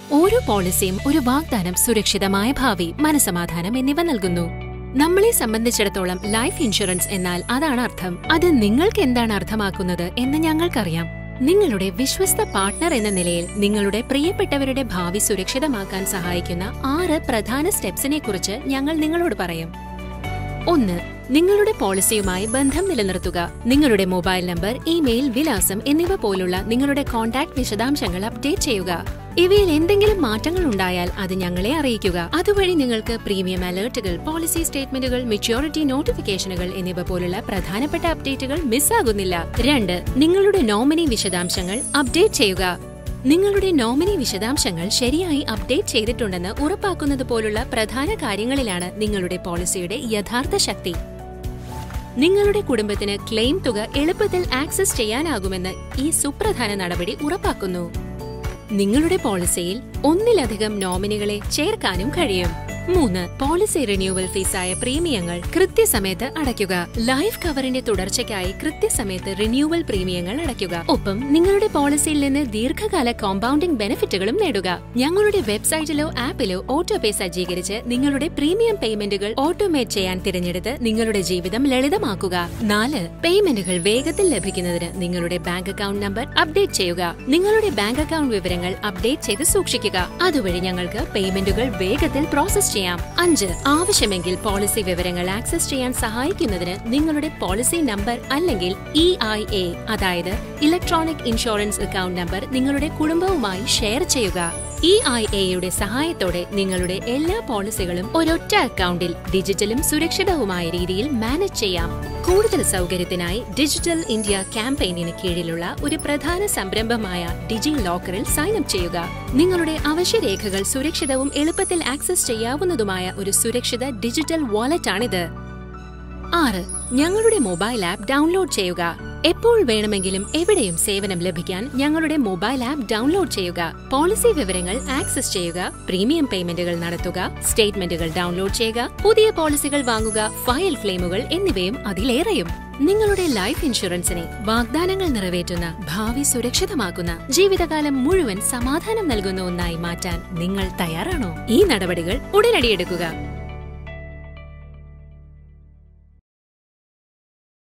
ഓരോ പോളിസിയും ഒരു വാഗ്ദാനം സുരക്ഷിതമായ ഭാവി മനസമാധാനം എന്നിവ നൽകുന്നു നമ്മളെ സംബന്ധിച്ചിടത്തോളം ലൈഫ് ഇൻഷുറൻസ് എന്നാൽ അതാണ് അർത്ഥം അത് നിങ്ങൾക്ക് എന്താണ് അർത്ഥമാക്കുന്നത് എന്ന് ഞങ്ങൾക്കറിയാം നിങ്ങളുടെ വിശ്വസ്ത പാർട്ട്ണർ എന്ന നിലയിൽ നിങ്ങളുടെ പ്രിയപ്പെട്ടവരുടെ ഭാവി സുരക്ഷിതമാക്കാൻ സഹായിക്കുന്ന ആറ് പ്രധാന സ്റ്റെപ്സിനെ കുറിച്ച് ഞങ്ങൾ നിങ്ങളോട് പറയും ഒന്ന് നിങ്ങളുടെ പോളിസിയുമായി ബന്ധം നിലനിർത്തുക നിങ്ങളുടെ മൊബൈൽ നമ്പർ ഇമെയിൽ വിലാസം എന്നിവ പോലുള്ള നിങ്ങളുടെ കോൺടാക്ട് വിശദാംശങ്ങൾ അപ്ഡേറ്റ് ചെയ്യുക ഇവയിൽ എന്തെങ്കിലും മാറ്റങ്ങൾ ഉണ്ടായാൽ അത് ഞങ്ങളെ അറിയിക്കുക അതുവഴി നിങ്ങൾക്ക് പ്രീമിയം അലേർട്ടുകൾ പോളിസി സ്റ്റേറ്റ്മെന്റുകൾ മെച്യൂരിറ്റി നോട്ടിഫിക്കേഷനുകൾ എന്നിവ പോലുള്ള പ്രധാനപ്പെട്ട അപ്ഡേറ്റുകൾ മിസ്സാകുന്നില്ല രണ്ട് നിങ്ങളുടെ നോമിനി വിശദാംശങ്ങൾ അപ്ഡേറ്റ് ചെയ്യുക നിങ്ങളുടെ നോമിനി വിശദാംശങ്ങൾ ശരിയായി അപ്ഡേറ്റ് ചെയ്തിട്ടുണ്ടെന്ന് ഉറപ്പാക്കുന്നത് പോലുള്ള പ്രധാന കാര്യങ്ങളിലാണ് നിങ്ങളുടെ പോളിസിയുടെ യഥാർത്ഥ ശക്തി നിങ്ങളുടെ കുടുംബത്തിന് ക്ലെയിം തുക എളുപ്പത്തിൽ ആക്സസ് ചെയ്യാനാകുമെന്ന് ഈ സുപ്രധാന നടപടി ഉറപ്പാക്കുന്നു നിങ്ങളുടെ പോളിസിയിൽ ഒന്നിലധികം നോമിനികളെ ചേർക്കാനും കഴിയും മൂന്ന് പോളിസി റിന്യൂവൽ ഫീസായ പ്രീമിയങ്ങൾ കൃത്യസമയത്ത് അടയ്ക്കുക ലൈഫ് കവറിന്റെ തുടർച്ചയ്ക്കായി കൃത്യസമയത്ത് റിന്യൂവൽ പ്രീമിയങ്ങൾ അടയ്ക്കുക ഒപ്പം നിങ്ങളുടെ പോളിസിയിൽ നിന്ന് ദീർഘകാല കോമ്പൗണ്ടിംഗ് ബെനിഫിറ്റുകളും നേടുക ഞങ്ങളുടെ വെബ്സൈറ്റിലോ ആപ്പിലോ ഓട്ടോ പേ സജ്ജീകരിച്ച് നിങ്ങളുടെ പ്രീമിയം പേയ്മെന്റുകൾ ഓട്ടോമേറ്റ് ചെയ്യാൻ തിരഞ്ഞെടുത്ത് നിങ്ങളുടെ ജീവിതം ലളിതമാക്കുക നാല് പേയ്മെന്റുകൾ വേഗത്തിൽ ലഭിക്കുന്നതിന് നിങ്ങളുടെ ബാങ്ക് അക്കൗണ്ട് നമ്പർ അപ്ഡേറ്റ് ചെയ്യുക നിങ്ങളുടെ ബാങ്ക് അക്കൗണ്ട് വിവരങ്ങൾ അപ്ഡേറ്റ് ചെയ്ത് സൂക്ഷിക്കുക അതുവഴി ഞങ്ങൾക്ക് പേയ്മെന്റുകൾ വേഗത്തിൽ പ്രോസസ് ചെയ്യാം അഞ്ച് ആവശ്യമെങ്കിൽ പോളിസി വിവരങ്ങൾ ആക്സസ് ചെയ്യാൻ സഹായിക്കുന്നതിന് നിങ്ങളുടെ പോളിസി നമ്പർ അല്ലെങ്കിൽ ഇ ഐ എ അതായത് ഇലക്ട്രോണിക് ഇൻഷുറൻസ് അക്കൗണ്ട് നമ്പർ നിങ്ങളുടെ കുടുംബവുമായി ഷെയർ ചെയ്യുക ഇ ഐ എയുടെ സഹായത്തോടെ നിങ്ങളുടെ എല്ലാ പോളിസികളും ഒരൊറ്റ അക്കൗണ്ടിൽ ഡിജിറ്റലും സുരക്ഷിതവുമായ രീതിയിൽ മാനേജ് ചെയ്യാം കൂടുതൽ സൗകര്യത്തിനായി ഡിജിറ്റൽ ഇന്ത്യ ക്യാമ്പയിനിന് കീഴിലുള്ള ഒരു പ്രധാന സംരംഭമായ ഡിജി ലോക്കറിൽ സൈൻ അപ്പ് ചെയ്യുക നിങ്ങളുടെ അവശ്യരേഖകൾ സുരക്ഷിതവും എളുപ്പത്തിൽ ആക്സസ് ചെയ്യാവുന്നതുമായ ഒരു സുരക്ഷിത ഡിജിറ്റൽ വാലറ്റാണിത് ആറ് ഞങ്ങളുടെ മൊബൈൽ ആപ്പ് ഡൗൺലോഡ് ചെയ്യുക എപ്പോൾ വേണമെങ്കിലും എവിടെയും സേവനം ലഭിക്കാൻ ഞങ്ങളുടെ മൊബൈൽ ആപ്പ് ഡൗൺലോഡ് ചെയ്യുക പോളിസി വിവരങ്ങൾ ആക്സസ് ചെയ്യുക പ്രീമിയം പേയ്മെന്റുകൾ നടത്തുക സ്റ്റേറ്റ്മെന്റുകൾ ഡൗൺലോഡ് ചെയ്യുക പുതിയ പോളിസികൾ വാങ്ങുക ഫയൽ ക്ലെയിമുകൾ എന്നിവയും അതിലേറെയും നിങ്ങളുടെ ലൈഫ് ഇൻഷുറൻസിനെ വാഗ്ദാനങ്ങൾ നിറവേറ്റുന്ന ഭാവി സുരക്ഷിതമാക്കുന്ന ജീവിതകാലം മുഴുവൻ സമാധാനം നൽകുന്ന ഒന്നായി മാറ്റാൻ നിങ്ങൾ തയ്യാറാണോ ഈ നടപടികൾ ഉടനടി എടുക്കുക